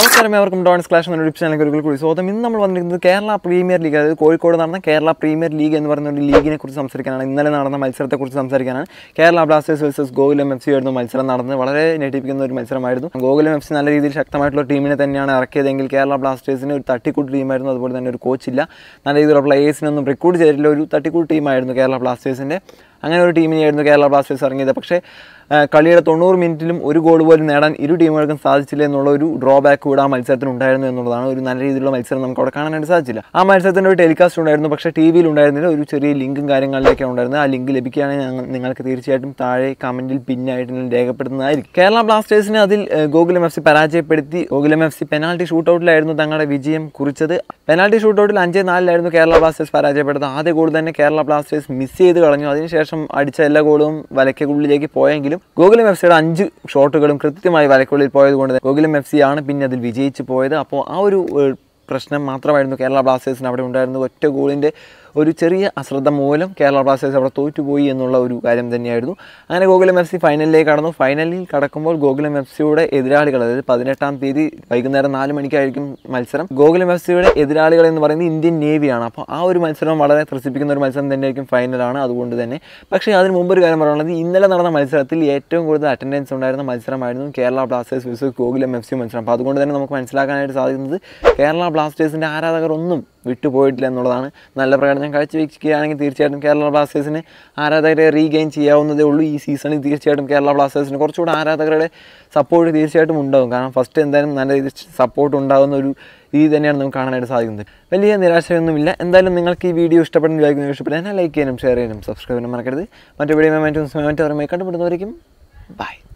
നമസ്കാരം എവർക്കും Dons Clash എന്ന യൂട്യൂബ് ചാനലിൽ ഒരിക്കൽ കൂടി സ്വാഗതം ഇന്ന് നമ്മൾ വന്നിരിക്കുന്നത് കേരള പ്രീമിയർ ലീഗ് അതായത് കോഴിക്കോട് നടന്ന കേരള പ്രീമിയർ ലീഗ് എന്ന് പറയുന്ന ഒരു ലീഗിനെ കുറിച്ച് സംസാരിക്കാനാണ് ഇന്നലെ നടന്ന മത്സരത്തെക്കുറിച്ച് സംസാരിക്കാനാണ് Kerala Blasters versus Gokulam F C ആയിരുന്നു മത്സരം നടന്നത് വളരെ ഞെട്ടിപ്പിക്കുന്ന ഒരു മത്സരമായിരുന്നു ഗോകുലം എഫ് സി നല്ല രീതിയിൽ ശക്തമായിട്ടുള്ള ടീമിനെ തന്നെയാണ് ഇറക്കിയതെങ്കിൽ കേരള ബ്ലാസ്റ്റേഴ്സിന് ഒരു തട്ടിക്കൂട്ട് ടീമായിരുന്നു അതുപോലെ തന്നെ ഒരു കോച്ചില്ല നല്ല രീതിയിലുള്ള പ്ലേയേഴ്സിനൊന്നും റിക്രൂട്ട് ചെയ്തിട്ടില്ല ഒരു തട്ടിക്കൂട്ട് ടീമായിരുന്നു കേരള ബ്ലാസ്റ്റേഴ്സിൻ്റെ അങ്ങനെ ഒരു ടീമിനെയായിരുന്നു കേരള ബ്ലാസ്റ്റേഴ്സ് ഇറങ്ങിയത് പക്ഷേ ആ, കളിയുടെ തൊണ്ണൂറ് മിനിറ്റിലും ഒരു ഗോൾ പോലും നേടാൻ ഇരു ടീമുകൾക്കും സാധിച്ചില്ല എന്നുള്ള ഒരു ഡ്രോബാക്ക് കൂടെ ആ മത്സരത്തിന് ഉണ്ടായിരുന്നു എന്നുള്ളതാണ് ഒരു നല്ല രീതിയിലുള്ള മത്സരം നമുക്ക് അവിടെ കാണാനായിട്ട് സാധിച്ചില്ല ആ മത്സരത്തിൻ്റെ ഒരു ടെലികാസ്റ്റ് ഉണ്ടായിരുന്നു പക്ഷേ ടി വിയിൽ ഉണ്ടായിരുന്നില്ല ഒരു ചെറിയ ലിങ്കും കാര്യങ്ങളിലേക്കാണ് ഉണ്ടായിരുന്നത് ആ ലിങ്ക് ലഭിക്കുകയാണെങ്കിൽ ഞങ്ങൾ നിങ്ങൾക്ക് തീർച്ചയായിട്ടും താഴെ കമൻറ്റിൽ പിന്നായിട്ട് ഞാൻ രേഖപ്പെടുത്തുന്നതായിരിക്കും കേരള ബ്ലാസ്റ്റേഴ്സിനെ അതിൽ ഏഹ്, ഗോകുലം എഫ് സി പരാജയപ്പെടുത്തി ഗോകുലം എഫ് സി പെനാൽറ്റി ഷൂട്ടൗട്ടിലായിരുന്നു തങ്ങളുടെ വിജയം കുറിച്ചത് പെനാൽറ്റി ഷൂട്ടൗട്ടിൽ അഞ്ച് നാലിലായിരുന്നു കേരള ബ്ലാസ്റ്റേഴ്സ് പരാജയപ്പെടുന്നത് ആദ്യ ഗോൾ തന്നെ കേരള ബ്ലാസ്റ്റേഴ്സ് മിസ് ചെയ്ത് കളഞ്ഞു അതിനുശേഷം അടിച്ച എല്ലാ ഗോളും വലയ്ക്കുള്ളിലേക്ക് പോയെങ്കിലും ഗോകുലം എഫ് സിയുടെ അഞ്ച് ഷോട്ടുകളും കൃത്യമായി വലയ്ക്കുള്ളിൽ പോയത് കൊണ്ട് തന്നെ ഗോകുലം എഫ് സി ആണ് പിന്നെ അതിൽ വിജയിച്ച് പോയത് അപ്പോൾ ആ ഒരു ഏഹ്, പ്രശ്നം മാത്രമായിരുന്നു കേരള ബ്ലാസ്റ്റേഴ്സിന് അവിടെ ഉണ്ടായിരുന്നത് ഒറ്റ ഗോളിൻ്റെ ഒരു ചെറിയ അശ്രദ്ധ മൂലം കേരള ബ്ലാസ്റ്റേഴ്സ് അവിടെ തോറ്റുപോയി എന്നുള്ള ഒരു കാര്യം തന്നെയായിരുന്നു അങ്ങനെ ഗോകുലം എഫ് സി ഫൈനലിലേക്ക് കടന്നു ഫൈനലിൽ കടക്കുമ്പോൾ ഗോകുലം എഫ് സിയുടെ എതിരാളികൾ അതായത് പതിനെട്ടാം തീയതി വൈകുന്നേരം നാല് മണിക്കായിരിക്കും മത്സരം ഗോകുലം എഫ് സിയുടെ എതിരാളികൾ എന്ന് പറയുന്നത് ഇന്ത്യൻ നേവിയാണ് അപ്പോൾ ആ ഒരു മത്സരം വളരെ ത്രസിപ്പിക്കുന്ന ഒരു മത്സരം തന്നെയായിരിക്കും ഫൈനലാണ് അതുകൊണ്ട് തന്നെ പക്ഷേ അതിന് മുമ്പ് ഒരു കാര്യം പറയാനുള്ളത് ഇന്നലെ നടന്ന മത്സരത്തിൽ ഏറ്റവും കൂടുതൽ അറ്റൻഡൻസ് ഉണ്ടായിരുന്ന മത്സരമായിരുന്നു Kerala Blasters versus Gokulam F C മത്സരം അപ്പോൾ അതുകൊണ്ട് തന്നെ നമുക്ക് മനസ്സിലാക്കാനായിട്ട് സാധിക്കുന്നത് കേരള ബ്ലാസ്റ്റേഴ്സിൻ്റെ ആരാധകർ ഒന്നും വിട്ടുപോയിട്ടില്ല എന്നുള്ളതാണ് നല്ല പ്രകടനം കാഴ്ചവെക്കുകയാണെങ്കിൽ തീർച്ചയായിട്ടും കേരള ബ്ലാസ്റ്റേഴ്സിന് ആരാധകരെ റീഗെയിൻ ചെയ്യാവുന്നതേ ഉള്ളൂ ഈ സീസണിൽ തീർച്ചയായിട്ടും കേരള ബ്ലാസ്റ്റേഴ്സിന് കുറച്ചുകൂടെ ആരാധകരുടെ സപ്പോർട്ട് തീർച്ചയായിട്ടും ഉണ്ടാകും കാരണം ഫസ്റ്റ് എന്തായാലും നല്ല രീതിയിൽ സപ്പോർട്ട് ഉണ്ടാകുന്ന ഒരു രീതി തന്നെയാണ് നമുക്ക് കാണാനായിട്ട് സാധിക്കുന്നത് വലിയ നിരാശയൊന്നുമില്ല എന്തായാലും നിങ്ങൾക്ക് ഈ വീഡിയോ ഇഷ്ടപ്പെടുന്ന ലൈക്ക് ഇഷ്ടപ്പെട്ടാൽ ലൈക്ക് ചെയ്യാനും ഷെയർ ചെയ്യാനും സബ്സ്ക്രൈബ് ചെയ്യാനും മറക്കരുത് മറ്റു വീഡിയോ മറ്റു മറ്റു കണ്ടുപിടുന്നവരേക്കും ബൈ